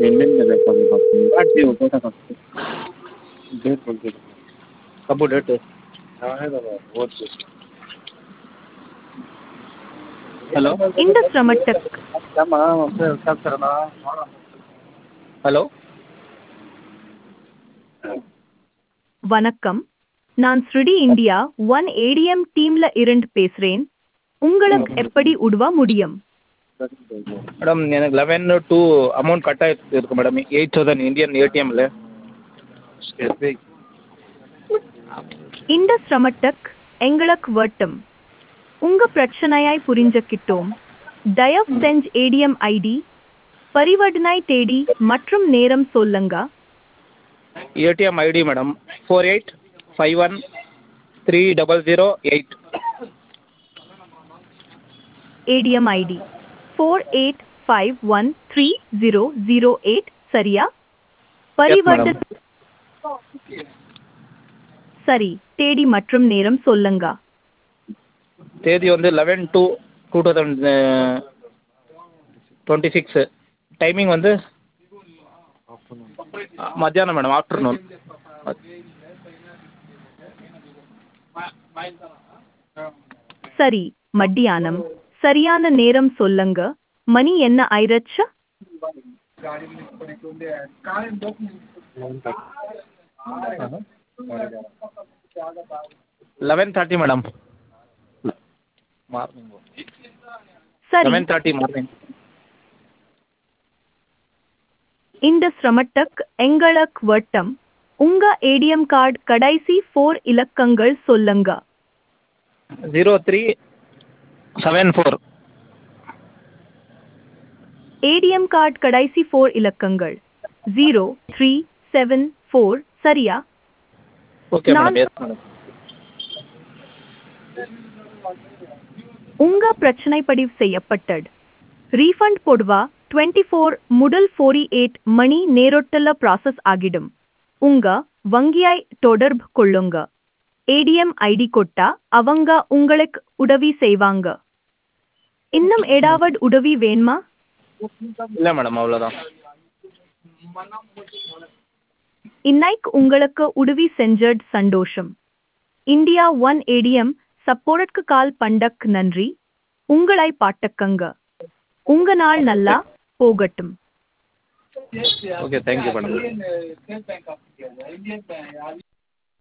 payment में रहता हूँ कार्ड से होता था डेट बोल के कब डेट है హలో ఇండస్ రమటక్ ஹலோ வணக்கம் நான் ஸ்ருடி இந்தியா ஒன் ஏடிஎம் டீம்ல இருந்து பேசுறேன் உங்களுக்கு எப்படி உதவ முடியும் மேடம் எனக்கு லெவன் டூ அமௌண்ட் கட் ஆகிருக்கு மேடம் எயிட் தௌசண்ட் இந்தியன் ஏடிஎம்மில் இண்டஸ் ரமட்டக் எங்களுக்கு வட்டம் உங்க பிரச்சனையாய் புரிஞ்சுக்கிட்டோம் தயவு செஞ்சு ஏடிஎம் ஐடி பரிவர்த்தனை தேதி மற்றும் நேரம் சொல்லுங்க ATM ID madam four eight five one three double zero eight ATM ID four eight five one three zero zero eight சரியா பரிவர்த்தனை சரி தேதி மற்றும் நேரம் சொல்லுங்க தேதி வந்து eleven two two thousand twenty six timing வந்து மத்தியானம் மேடம் ஆஃப்டர்நூன் சரி மத்தியானம் சரியான நேரம் சொல்லுங்க மணி என்ன ஆயிரச்சு லெவன் தேர்ட்டி மேடம் மார்னிங் சரி லெவன் தேர்ட்டி மார்னிங் இந்த சிரமட்டக் எங்களுக்கு வட்டம் உங்க ஏடிஎம் கார்டு கடைசி ஃபோர் இலக்கங்கள் சொல்லுங்க zero three seven four ATM card கடைசி ஃபோர் இலக்கங்கள் ஜீரோ த்ரீ செவன் ஃபோர் சரியா ஓகே நான்- மேடம் எஸ் மேடம் உங்க பிரச்சனை பதிவு செய்யப்பட்டது ரீஃபண்ட் பொதுவா டுவெண்ட்டி ஃபோர் முதல் ஃபோர்டி எயிட் மணி நேரத்தில் ப்ராசஸ் ஆகிடும் உங்க வங்கியாய் தொடர்பு கொள்ளுங்க ஏடிஎம் ஐடி கொட்டா அவங்க உங்களுக்கு உதவி செய்வாங்க இன்னும் ஏதாவது உதவி வேணுமா இல்லை மேடம் அவ்வளோதான் இன்னைக்கு உங்களுக்கு உதவி செஞ்சது சந்தோஷம் இந்தியா ஒன் ஏடிஎம் சப்போர்ட்க்கு கால் பண்டக் நன்றி உங்களை பாட்டக்கங்க உங்க நாள் நல்லா போகட்டும் ஓகே தேங்க்யூ மேடம்